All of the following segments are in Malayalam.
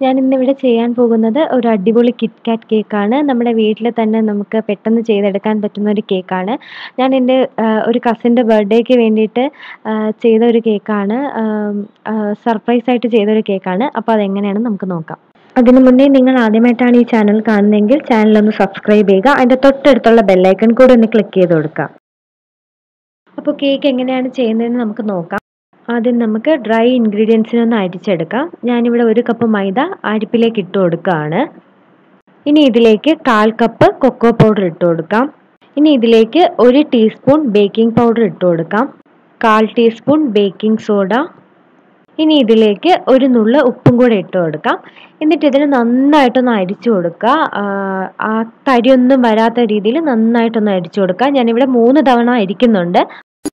ഞാൻ ഇന്നിവിടെ ചെയ്യാൻ പോകുന്നത് ഒരു അടിപൊളി കിറ്റ് കാറ്റ് കേക്കാണ് നമ്മുടെ വീട്ടിൽ തന്നെ നമുക്ക് പെട്ടെന്ന് ചെയ്തെടുക്കാൻ പറ്റുന്ന ഒരു കേക്കാണ് ഞാൻ എൻ്റെ ഒരു കസിൻ്റെ ബർത്ത്ഡേക്ക് വേണ്ടിയിട്ട് ചെയ്ത ഒരു കേക്കാണ് സർപ്രൈസ് ആയിട്ട് ചെയ്ത ഒരു കേക്കാണ് അപ്പോൾ അതെങ്ങനെയാണെന്ന് നമുക്ക് നോക്കാം അതിനു മുന്നേ നിങ്ങൾ ആദ്യമായിട്ടാണ് ഈ ചാനൽ കാണുന്നതെങ്കിൽ ചാനൽ ഒന്ന് സബ്സ്ക്രൈബ് ചെയ്യുക അതിൻ്റെ തൊട്ടടുത്തുള്ള ബെല്ലൈക്കൺ കൂടെ ഒന്ന് ക്ലിക്ക് ചെയ്ത് കൊടുക്കുക അപ്പോൾ കേക്ക് എങ്ങനെയാണ് ചെയ്യുന്നതെന്ന് നമുക്ക് നോക്കാം ആദ്യം നമുക്ക് ഡ്രൈ ഇൻഗ്രീഡിയൻസിനൊന്ന് അരിച്ചെടുക്കാം ഞാനിവിടെ ഒരു കപ്പ് മൈദ അരിപ്പിലേക്ക് ഇട്ട് കൊടുക്കുകയാണ് ഇനി ഇതിലേക്ക് കാൽ കപ്പ് കൊക്കോ പൗഡർ ഇട്ട് കൊടുക്കാം ഇനി ഇതിലേക്ക് ഒരു ടീസ്പൂൺ ബേക്കിംഗ് പൗഡർ ഇട്ട് കൊടുക്കാം കാൽ ടീസ്പൂൺ ബേക്കിംഗ് സോഡ ഇനി ഇതിലേക്ക് ഒരു നുള്ള ഉപ്പും കൂടെ ഇട്ട് കൊടുക്കാം എന്നിട്ട് ഇതിന് നന്നായിട്ടൊന്ന് അരിച്ചു കൊടുക്കുക ആ തരിയൊന്നും വരാത്ത രീതിയിൽ നന്നായിട്ടൊന്ന് അരിച്ചു കൊടുക്കുക ഞാനിവിടെ മൂന്ന് തവണ അരിക്കുന്നുണ്ട്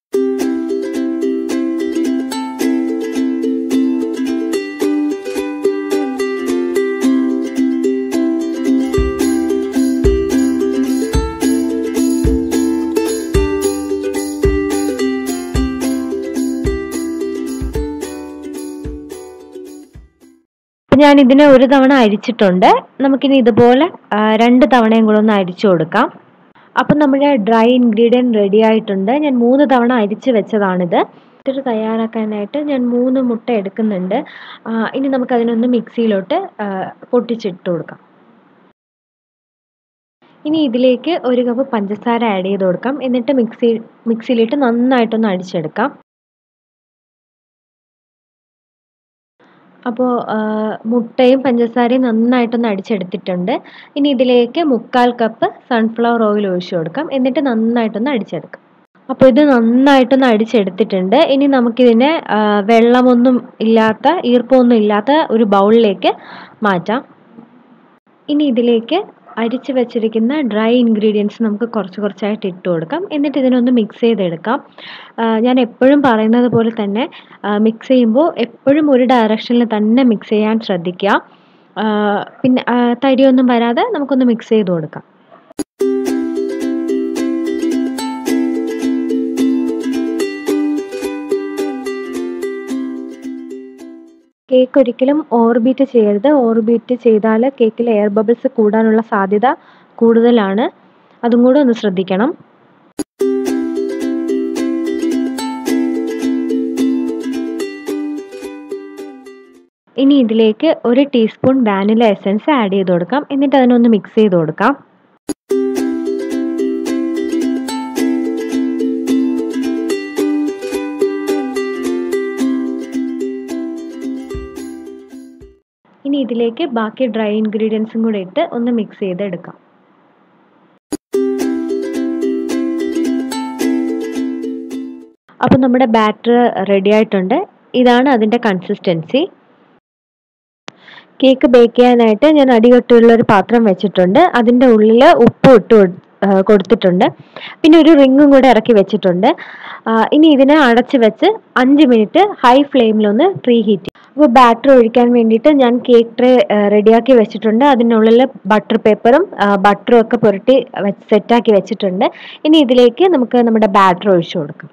ഞാൻ ഇതിനെ ഒരു തവണ അരിച്ചിട്ടുണ്ട് നമുക്കിനി ഇതുപോലെ രണ്ട് തവണയും കൂടെ ഒന്ന് അരിച്ചു കൊടുക്കാം അപ്പം നമ്മുടെ ഡ്രൈ ഇൻഗ്രീഡിയൻറ്റ് റെഡി ആയിട്ടുണ്ട് ഞാൻ മൂന്ന് തവണ അരിച്ച് വെച്ചതാണിത് ഇതൊരു തയ്യാറാക്കാനായിട്ട് ഞാൻ മൂന്ന് മുട്ട എടുക്കുന്നുണ്ട് ഇനി നമുക്ക് അതിനൊന്ന് മിക്സിയിലോട്ട് പൊട്ടിച്ചിട്ട് കൊടുക്കാം ഇനി ഇതിലേക്ക് ഒരു കപ്പ് പഞ്ചസാര ആഡ് ചെയ്ത് കൊടുക്കാം എന്നിട്ട് മിക്സി മിക്സിയിലിട്ട് നന്നായിട്ടൊന്ന് അടിച്ചെടുക്കാം അപ്പോൾ മുട്ടയും പഞ്ചസാരയും നന്നായിട്ടൊന്ന് അടിച്ചെടുത്തിട്ടുണ്ട് ഇനി ഇതിലേക്ക് മുക്കാൽ കപ്പ് സൺഫ്ലവർ ഓയിൽ ഒഴിച്ചു കൊടുക്കാം എന്നിട്ട് നന്നായിട്ടൊന്ന് അടിച്ചെടുക്കാം അപ്പോൾ ഇത് നന്നായിട്ടൊന്ന് അടിച്ചെടുത്തിട്ടുണ്ട് ഇനി നമുക്കിതിനെ വെള്ളമൊന്നും ഇല്ലാത്ത ഈർപ്പമൊന്നും ഇല്ലാത്ത ഒരു ബൗളിലേക്ക് മാറ്റാം ഇനി ഇതിലേക്ക് അരിച്ച് വെച്ചിരിക്കുന്ന ഡ്രൈ ഇൻഗ്രീഡിയൻസ് നമുക്ക് കുറച്ച് കുറച്ചായിട്ട് ഇട്ട് കൊടുക്കാം എന്നിട്ട് ഇതിനൊന്ന് മിക്സ് ചെയ്തെടുക്കാം ഞാൻ എപ്പോഴും പറയുന്നത് പോലെ തന്നെ മിക്സ് ചെയ്യുമ്പോൾ എപ്പോഴും ഒരു ഡയറക്ഷനിൽ തന്നെ മിക്സ് ചെയ്യാൻ ശ്രദ്ധിക്കുക പിന്നെ തരിയൊന്നും വരാതെ നമുക്കൊന്ന് മിക്സ് ചെയ്ത് കൊടുക്കാം കേക്ക് ഒരിക്കലും ഓവർബീറ്റ് ചെയ്യരുത് ഓവർബീറ്റ് ചെയ്താൽ കേക്കിൽ എയർ ബബിൾസ് കൂടാനുള്ള സാധ്യത കൂടുതലാണ് അതും കൂടെ ഒന്ന് ശ്രദ്ധിക്കണം ഇനി ഇതിലേക്ക് ഒരു ടീസ്പൂൺ വാനില എസൻസ് ആഡ് ചെയ്ത് കൊടുക്കാം എന്നിട്ട് അതിനൊന്ന് മിക്സ് ചെയ്ത് കൊടുക്കാം ഇനി ഇതിലേക്ക് ബാക്കി ഡ്രൈ ഇൻഗ്രീഡിയൻസും കൂടെ ഇട്ട് ഒന്ന് മിക്സ് ചെയ്തെടുക്കാം അപ്പോൾ നമ്മുടെ ബാറ്റർ റെഡി ആയിട്ടുണ്ട് ഇതാണ് അതിൻ്റെ കൺസിസ്റ്റൻസി കേക്ക് ബേക്ക് ചെയ്യാനായിട്ട് ഞാൻ അടികട്ടിയുള്ള ഒരു പാത്രം വെച്ചിട്ടുണ്ട് അതിൻ്റെ ഉള്ളിൽ ഉപ്പ് ഇട്ട് കൊടുത്തിട്ടുണ്ട് പിന്നെ ഒരു റിങ്ങും കൂടെ ഇറക്കി വെച്ചിട്ടുണ്ട് ഇനി ഇതിനെ അടച്ച് വെച്ച് അഞ്ച് മിനിറ്റ് ഹൈ ഫ്ലെയിമിലൊന്ന് പ്രീ ഹീറ്റ് അപ്പോൾ ബാറ്റർ ഒഴിക്കാൻ വേണ്ടിയിട്ട് ഞാൻ കേക്ക് ട്രേ റെഡിയാക്കി വെച്ചിട്ടുണ്ട് അതിനുള്ളിൽ ബട്ടർ പേപ്പറും ബട്ടറും ഒക്കെ പുരട്ടി സെറ്റാക്കി വെച്ചിട്ടുണ്ട് ഇനി ഇതിലേക്ക് നമുക്ക് നമ്മുടെ ബാറ്റർ ഒഴിച്ചു കൊടുക്കാം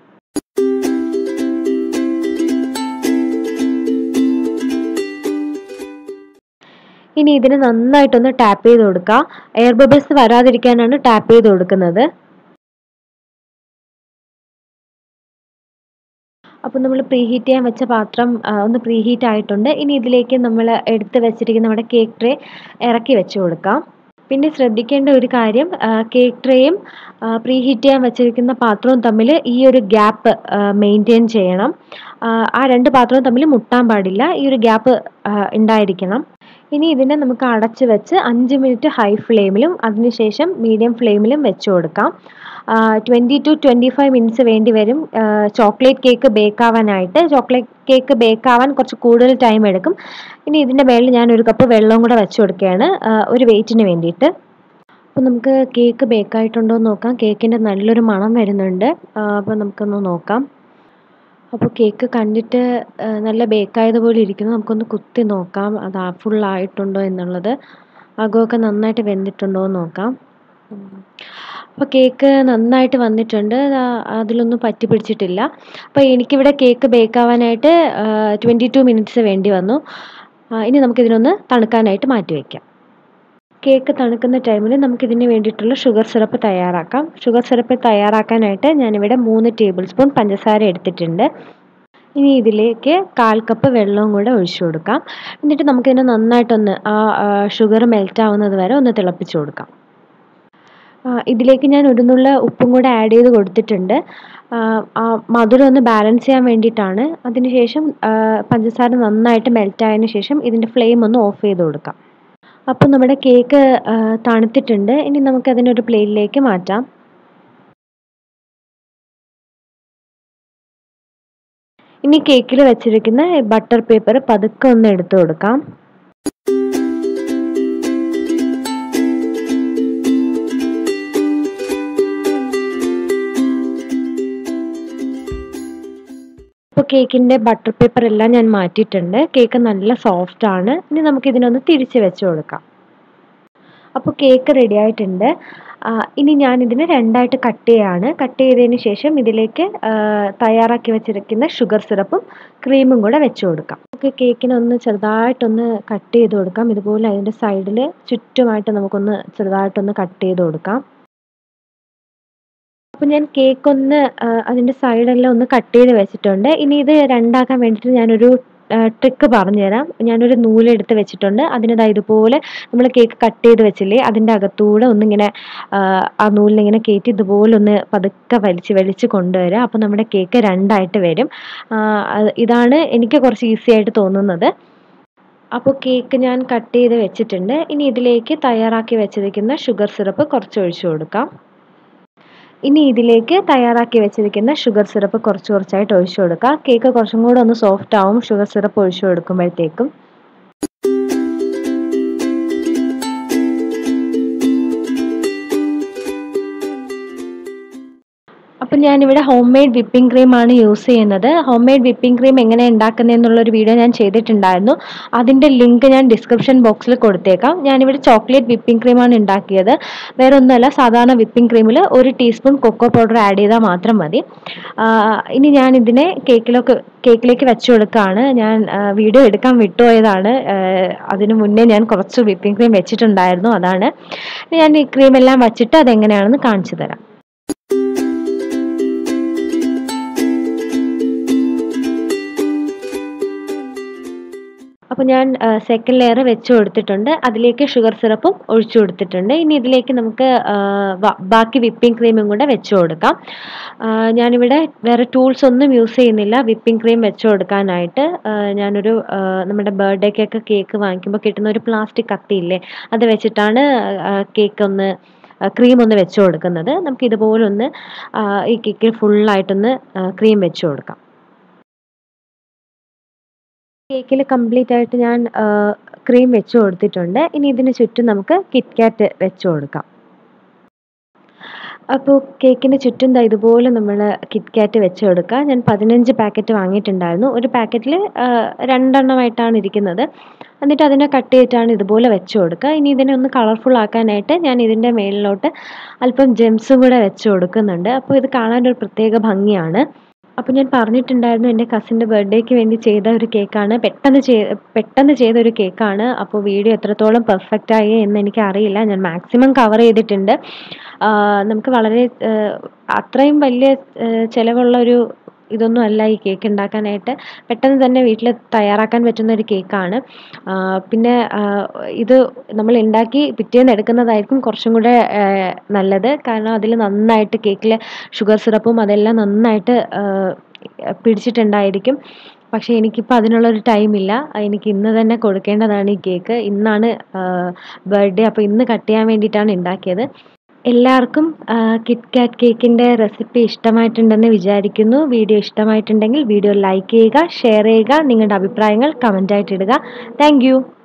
ഇനി ഇതിന് നന്നായിട്ടൊന്ന് ടാപ്പ് ചെയ്ത് കൊടുക്കുക എയർ ബബിൾസ് വരാതിരിക്കാനാണ് ടാപ്പ് ചെയ്ത് കൊടുക്കുന്നത് അപ്പോൾ നമ്മൾ പ്രീ ഹീറ്റ് ചെയ്യാൻ വെച്ച പാത്രം ഒന്ന് പ്രീ ഹീറ്റ് ആയിട്ടുണ്ട് ഇനി ഇതിലേക്ക് നമ്മൾ എടുത്ത് വെച്ചിരിക്കുന്ന നമ്മുടെ കേക്ക് ട്രേ ഇറക്കി വെച്ച് കൊടുക്കാം പിന്നെ ശ്രദ്ധിക്കേണ്ട ഒരു കാര്യം കേക്ക് ട്രേയും പ്രീ ഹീറ്റ് ചെയ്യാൻ വെച്ചിരിക്കുന്ന പാത്രവും തമ്മിൽ ഈ ഒരു ഗ്യാപ്പ് മെയിൻറ്റെയിൻ ചെയ്യണം ആ രണ്ട് പാത്രവും തമ്മിൽ മുട്ടാൻ പാടില്ല ഈ ഒരു ഗ്യാപ്പ് ഉണ്ടായിരിക്കണം ഇനി ഇതിനെ നമുക്ക് അടച്ച് വെച്ച് അഞ്ച് മിനിറ്റ് ഹൈ ഫ്ലെയിമിലും അതിനുശേഷം മീഡിയം ഫ്ലെയിമിലും വെച്ച് കൊടുക്കാം twenty two twenty five minutes വേണ്ടി വരും ചോക്ലേറ്റ് കേക്ക് ബേക്ക് ആവാനായിട്ട് ചോക്ലേറ്റ് കേക്ക് ബേക്ക് ആവാൻ കുറച്ച് കൂടുതൽ ടൈം എടുക്കും ഇനി ഇതിൻ്റെ മേളിൽ ഞാൻ ഒരു കപ്പ് വെള്ളവും കൂടെ വെച്ച് കൊടുക്കുകയാണ് ഒരു വെയിറ്റിന് വേണ്ടിയിട്ട് അപ്പോൾ നമുക്ക് കേക്ക് ബേക്ക് ആയിട്ടുണ്ടോ എന്ന് നോക്കാം കേക്കിൻ്റെ നല്ലൊരു മണം വരുന്നുണ്ട് അപ്പോൾ നമുക്കൊന്ന് നോക്കാം അപ്പോൾ കേക്ക് കണ്ടിട്ട് നല്ല ബേക്കായതുപോലെ ഇരിക്കുന്നു നമുക്കൊന്ന് കുത്തി നോക്കാം അത് ഫുള്ളായിട്ടുണ്ടോ എന്നുള്ളത് അകമൊക്കെ നന്നായിട്ട് വെന്തിട്ടുണ്ടോ എന്ന് നോക്കാം അപ്പോൾ കേക്ക് നന്നായിട്ട് വന്നിട്ടുണ്ട് അതിലൊന്നും പറ്റി പിടിച്ചിട്ടില്ല അപ്പോൾ എനിക്കിവിടെ കേക്ക് ബേക്ക് ആവാനായിട്ട് ട്വൻറ്റി ടു മിനിറ്റ്സ് വേണ്ടി വന്നു ആ, ഇനി നമുക്കിതിനൊന്ന് തണുക്കാനായിട്ട് മാറ്റി വയ്ക്കാം കേക്ക് തണുക്കുന്ന ടൈമിൽ നമുക്കിതിന് വേണ്ടിയിട്ടുള്ള ഷുഗർ സിറപ്പ് തയ്യാറാക്കാം ഷുഗർ സിറപ്പ് തയ്യാറാക്കാനായിട്ട് ഞാനിവിടെ മൂന്ന് ടേബിൾ സ്പൂൺ പഞ്ചസാര എടുത്തിട്ടുണ്ട് ഇനി ഇതിലേക്ക് കാൽ കപ്പ് വെള്ളവും കൂടെ ഒഴിച്ചു കൊടുക്കാം എന്നിട്ട് നമുക്കിതിനെ നന്നായിട്ടൊന്ന് ആ ഷുഗർ മെൽറ്റ് ആവുന്നത് വരെ ഒന്ന് തിളപ്പിച്ച് കൊടുക്കാം ആ, ഇതിലേക്ക് ഞാൻ ഒരു നുള്ള ഉപ്പും കൂടെ ആഡ് ചെയ്ത് കൊടുത്തിട്ടുണ്ട് ആ, ആ മധുരം ഒന്ന് ബാലൻസ് ചെയ്യാൻ വേണ്ടിയിട്ടാണ് അതിനുശേഷം ആ, പഞ്ചസാര നന്നായിട്ട് മെൽറ്റ് ആയതിനു ശേഷം ഇതിൻ്റെ ഫ്ലെയിം ഒന്ന് ഓഫ് ചെയ്ത് കൊടുക്കാം അപ്പോൾ നമ്മുടെ കേക്ക് ആ, തണുത്തിട്ടുണ്ട് ഇനി നമുക്കതിനൊരു പ്ലേറ്റിലേക്ക് മാറ്റാം ഇനി കേക്കിൽ വെച്ചിരിക്കുന്ന ബട്ടർ പേപ്പർ പതുക്കെ ഒന്ന് എടുത്തു കൊടുക്കാം ഇപ്പോൾ കേക്കിൻ്റെ ബട്ടർ പേപ്പർ എല്ലാം ഞാൻ മാറ്റിയിട്ടുണ്ട് കേക്ക് നല്ല സോഫ്റ്റ് ആണ് ഇനി നമുക്ക് ഇതിനൊന്ന് തിരിച്ച് വെച്ച് കൊടുക്കാം അപ്പോൾ കേക്ക് റെഡി ആയിട്ടുണ്ട് ആ, ഇനി ഞാൻ ഇതിനെ രണ്ടായിട്ട് കട്ട് ചെയ്യാണ് കട്ട് ചെയ്തതിന് ശേഷം ഇതിലേക്ക് ആ, തയ്യാറാക്കി വെച്ചിരിക്കുന്ന ഷുഗർ സിറപ്പും ക്രീമും കൂടെ വെച്ച് കൊടുക്കാം നമുക്ക് കേക്കിനൊന്ന് ചെറുതായിട്ടൊന്ന് കട്ട് ചെയ്ത് കൊടുക്കാം ഇതുപോലെ അതിൻ്റെ സൈഡിൽ ചുറ്റുമായിട്ട് നമുക്കൊന്ന് ചെറുതായിട്ടൊന്ന് കട്ട് ചെയ്ത് കൊടുക്കാം അപ്പോൾ ഞാൻ കേക്ക് ഒന്ന് ആ, അതിൻ്റെ സൈഡെല്ലാം ഒന്ന് കട്ട് ചെയ്ത് വെച്ചിട്ടുണ്ട് ഇനി ഇത് രണ്ടാക്കാൻ വേണ്ടിയിട്ട് ഞാനൊരു ട്രിക്ക് പറഞ്ഞുതരാം ഞാനൊരു നൂലെടുത്ത് വെച്ചിട്ടുണ്ട് അതിനതാ ഇതുപോലെ നമ്മൾ കേക്ക് കട്ട് ചെയ്ത് വെച്ചില്ലേ അതിൻ്റെ അകത്തൂടെ ഒന്നിങ്ങനെ ആ, ആ നൂലിനിങ്ങനെ കയറ്റി ഇതുപോലെ ഒന്ന് പതുക്കെ വലിച്ച് വലിച്ച് കൊണ്ടുവരിക അപ്പോൾ നമ്മുടെ കേക്ക് രണ്ടായിട്ട് വരും ആ, അത് ഇതാണ് എനിക്ക് കുറച്ച് ഈസി ആയിട്ട് തോന്നുന്നത് അപ്പോൾ കേക്ക് ഞാൻ കട്ട് ചെയ്ത് വെച്ചിട്ടുണ്ട് ഇനി ഇതിലേക്ക് തയ്യാറാക്കി വെച്ചിരിക്കുന്ന ഷുഗർ സിറപ്പ് കുറച്ച് ഒഴിച്ചു കൊടുക്കാം ഇനി ഇതിലേക്ക് തയ്യാറാക്കി വെച്ചിരിക്കുന്ന ഷുഗർ സിറപ്പ് കുറച്ച് കുറച്ചായിട്ട് ഒഴിച്ചു കൊടുക്കുക കേക്ക് കുറച്ചും കൂടെ ഒന്ന് സോഫ്റ്റ് ആവും ഷുഗർ സിറപ്പ് ഒഴിച്ചു കൊടുക്കുമ്പോഴത്തേക്കും അപ്പം ഞാനിവിടെ ഹോം മെയ്ഡ് വിപ്പിംഗ് ക്രീമാണ് യൂസ് ചെയ്യുന്നത് ഹോം മെയ്ഡ് വിപ്പിംഗ് ക്രീം എങ്ങനെ ഉണ്ടാക്കുന്നതെന്നുള്ളൊരു വീഡിയോ ഞാൻ ചെയ്തിട്ടുണ്ടായിരുന്നു അതിൻ്റെ ലിങ്ക് ഞാൻ ഡിസ്ക്രിപ്ഷൻ ബോക്സിൽ കൊടുത്തേക്കാം ഞാനിവിടെ ചോക്ലേറ്റ് വിപ്പിംഗ് ക്രീമാണ് ഉണ്ടാക്കിയത് വേറെ ഒന്നുമല്ല സാധാരണ വിപ്പിംഗ് ക്രീമിൽ ഒരു ടീസ്പൂൺ കൊക്കോ പൗഡർ ആഡ് ചെയ്താൽ മാത്രം മതി ആ, ഇനി ഞാൻ ഇതിനെ കേക്കിലൊക്കെ കേക്കിലേക്ക് വെച്ച് കൊടുക്കുകയാണ് ഞാൻ ആ, വീഡിയോ എടുക്കാൻ വിട്ടുപോയതാണ് ആ, അതിനു മുന്നേ ഞാൻ കുറച്ച് വിപ്പിംഗ് ക്രീം വെച്ചിട്ടുണ്ടായിരുന്നു അതാണ് ഞാൻ ഈ ക്രീം എല്ലാം വച്ചിട്ട് അതെങ്ങനെയാണെന്ന് കാണിച്ചു തരാം അപ്പോൾ ഞാൻ സെക്കൻഡ് ലെയർ വെച്ച് കൊടുത്തിട്ടുണ്ട് അതിലേക്ക് ഷുഗർ സിറപ്പും ഒഴിച്ചു കൊടുത്തിട്ടുണ്ട് ഇനി ഇതിലേക്ക് നമുക്ക് ആ, ബ- ബാക്കി വിപ്പിംഗ് ക്രീമും കൂടെ വെച്ച് കൊടുക്കാം ആ, ഞാനിവിടെ വേറെ ടൂൾസ് ഒന്നും യൂസ് ചെയ്യുന്നില്ല വിപ്പിംഗ് ക്രീം വെച്ച് കൊടുക്കാനായിട്ട് ആ, ഞാനൊരു ആ, നമ്മുടെ ബർത്ത്ഡേക്കൊക്കെ കേക്ക് വാങ്ങിക്കുമ്പോൾ കിട്ടുന്ന ഒരു പ്ലാസ്റ്റിക് കത്തിയില്ലേ അത് വെച്ചിട്ടാണ് കേക്ക് ഒന്ന് ക്രീം ഒന്ന് വെച്ച് കൊടുക്കുന്നത് നമുക്ക് ഇതുപോലെ ഒന്ന് ആ, ഈ കേക്കിൽ ഫുള്ളായിട്ടൊന്ന് ക്രീം വെച്ച് കൊടുക്കാം കേക്കിൽ കംപ്ലീറ്റ് ആയിട്ട് ഞാൻ ക്രീം വെച്ച് കൊടുത്തിട്ടുണ്ട് ഇനി ഇതിന് ചുറ്റും നമുക്ക് കിറ്റ്കാറ്റ് വെച്ച് കൊടുക്കാം അപ്പോൾ കേക്കിന് ചുറ്റും ദാ ഇതുപോലെ നമ്മൾ കിറ്റ്കാറ്റ് വെച്ച് കൊടുക്കുക ഞാൻ പതിനഞ്ച് പാക്കറ്റ് വാങ്ങിയിട്ടുണ്ടായിരുന്നു ഒരു പാക്കറ്റിൽ രണ്ടെണ്ണമായിട്ടാണ് ഇരിക്കുന്നത് എന്നിട്ട് അതിനെ കട്ട് ചെയ്തിട്ടാണ് ഇതുപോലെ വെച്ച് കൊടുക്കുക ഇനി ഇതിനെ ഒന്ന് കളർഫുൾ ആക്കാനായിട്ട് ഞാൻ ഇതിൻ്റെ മേളിലോട്ട് അല്പം ജെംസും കൂടെ വെച്ച് കൊടുക്കുന്നുണ്ട് അപ്പോൾ ഇത് കാണാൻ ഒരു പ്രത്യേക ഭംഗിയാണ് അപ്പോൾ ഞാൻ പറഞ്ഞിട്ടുണ്ടായിരുന്നു എൻ്റെ കസിൻ്റെ ബർത്ത്ഡേക്ക് വേണ്ടി ചെയ്ത ഒരു കേക്കാണ് പെട്ടെന്ന് ചെയ് പെട്ടെന്ന് ചെയ്ത ഒരു കേക്കാണ് അപ്പോൾ വീഡിയോ എത്രത്തോളം പെർഫെക്റ്റ് ആയി എന്ന് എനിക്ക് അറിയില്ല ഞാൻ മാക്സിമം കവർ ചെയ്തിട്ടുണ്ട് ആ, നമുക്ക് വളരെ ആ, അത്രയും വലിയ ആ, ചിലവുള്ള ഒരു ഇതൊന്നും അല്ല ഈ കേക്ക് ഉണ്ടാക്കാനായിട്ട് പെട്ടെന്ന് തന്നെ വീട്ടിൽ തയ്യാറാക്കാൻ പറ്റുന്ന ഒരു കേക്കാണ് ആ, പിന്നെ ആ, ഇത് നമ്മൾ ഉണ്ടാക്കി പിറ്റേന്ന് എടുക്കുന്നതായിരിക്കും കുറച്ചും കൂടെ ആ, നല്ലത് കാരണം അതിൽ നന്നായിട്ട് കേക്കിൽ ഷുഗർ സിറപ്പും അതെല്ലാം നന്നായിട്ട് ആ, പിടിച്ചിട്ടുണ്ടായിരിക്കും പക്ഷേ എനിക്കിപ്പോൾ അതിനുള്ളൊരു ടൈമില്ല എനിക്ക് ഇന്ന് തന്നെ കൊടുക്കേണ്ടതാണ് ഈ കേക്ക് ഇന്നാണ് ബർത്ത്ഡേ അപ്പോൾ ഇന്ന് കട്ട് ചെയ്യാൻ വേണ്ടിയിട്ടാണ് ഉണ്ടാക്കിയത് എല്ലാവർക്കും കിറ്റ് കാറ്റ് കേക്കിൻ്റെ റെസിപ്പി ഇഷ്ടമായിട്ടുണ്ടെന്ന് വിചാരിക്കുന്നു വീഡിയോ ഇഷ്ടമായിട്ടുണ്ടെങ്കിൽ വീഡിയോ ലൈക്ക് ചെയ്യുക ഷെയർ ചെയ്യുക നിങ്ങളുടെ അഭിപ്രായങ്ങൾ കമൻ്റായിട്ട് ഇടുക താങ്ക്